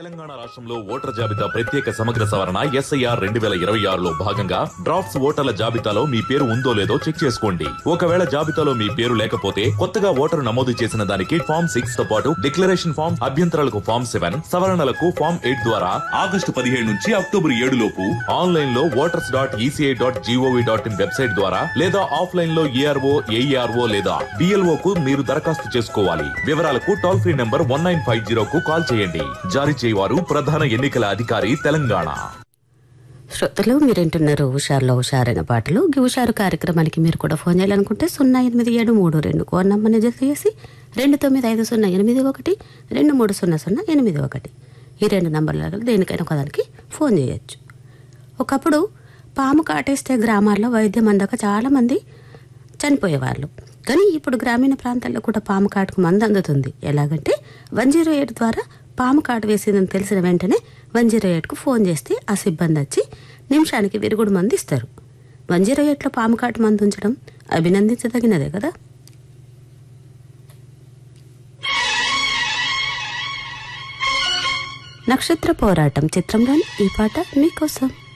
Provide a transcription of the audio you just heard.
తెలంగాణ రాష్ట్రంలో ఓటర్ జాబితా ప్రత్యేక సమగ్ర సవరణ ఎస్ఐఆర్ రెండు వేల ఇరవై ఆరులో భాగంగా డ్రాఫ్ట్స్ ఓటర్ల జాబితాలో మీ పేరు ఉందో లేదో చెక్ చేసుకోండి ఒకవేళ జాబితాలో మీ పేరు లేకపోతే కొత్తగా ఓటరు నమోదు చేసిన దానికి ఫామ్ సిక్స్ తో పాటు డిక్లరేషన్ ఫామ్ అభ్యంతరాలకు ఫామ్ సెవెన్ సవరణలకు ఫామ్ ఎయిట్ ద్వారా ఆగస్టు పదిహేడు నుంచి అక్టోబర్ ఏడు లోపు ఆన్లైన్ లో voters dot ECI dot GOV dot in website ద్వారా లేదా ఆఫ్లైన్ లో ఏఆర్ఓ ఏఈఆర్ఓ లేదా బిఎల్ఓ కు మీరు దరఖాస్తు చేసుకోవాలి వివరాలకు toll free number one nine five zero కు కాల్ చేయండి జారీ చేయవారు ప్రధాన ఎన్నికల అధికారి తెలంగాణ శ్రోతలు మీరేంటున్నారు హుషారులో హుషారైన పాటలు ఈ హుషారు కార్యక్రమానికి మీరు కూడా ఫోన్ చేయాలనుకుంటే సున్నా ఎనిమిది ఏడు మూడు రెండు కోర్ నంబర్ని జత చేసి రెండు తొమ్మిది ఐదు సున్నా ఎనిమిది ఒకటి రెండు మూడు సున్నా సున్నా ఎనిమిది ఒకటి ఈ రెండు నంబర్ల దేనికైనా ఒకదానికి ఫోన్ చేయొచ్చు ఒకప్పుడు పాము కాటేస్తే గ్రామాల్లో వైద్యం అందక చాలామంది చనిపోయేవాళ్ళు కానీ ఇప్పుడు గ్రామీణ ప్రాంతాల్లో కూడా పాము కాటుకు మందు అందుతుంది ఎలాగంటే వన్ జీరో ఎయిట్ ద్వారా పాము కాటు వేసిందని తెలిసిన వెంటనే వన్ జీరో ఎయిట్కు ఫోన్ చేస్తే ఆ సిబ్బంది వచ్చి నిమిషానికి విరుగుడు మంది ఇస్తారు వన్ జీరో ఎయిట్లో పాము కాటు మందు ఉంచడం అభినందించదగినదే కదా నక్షత్ర పోరాటం చిత్రంలోని ఈ పాట మీకోసం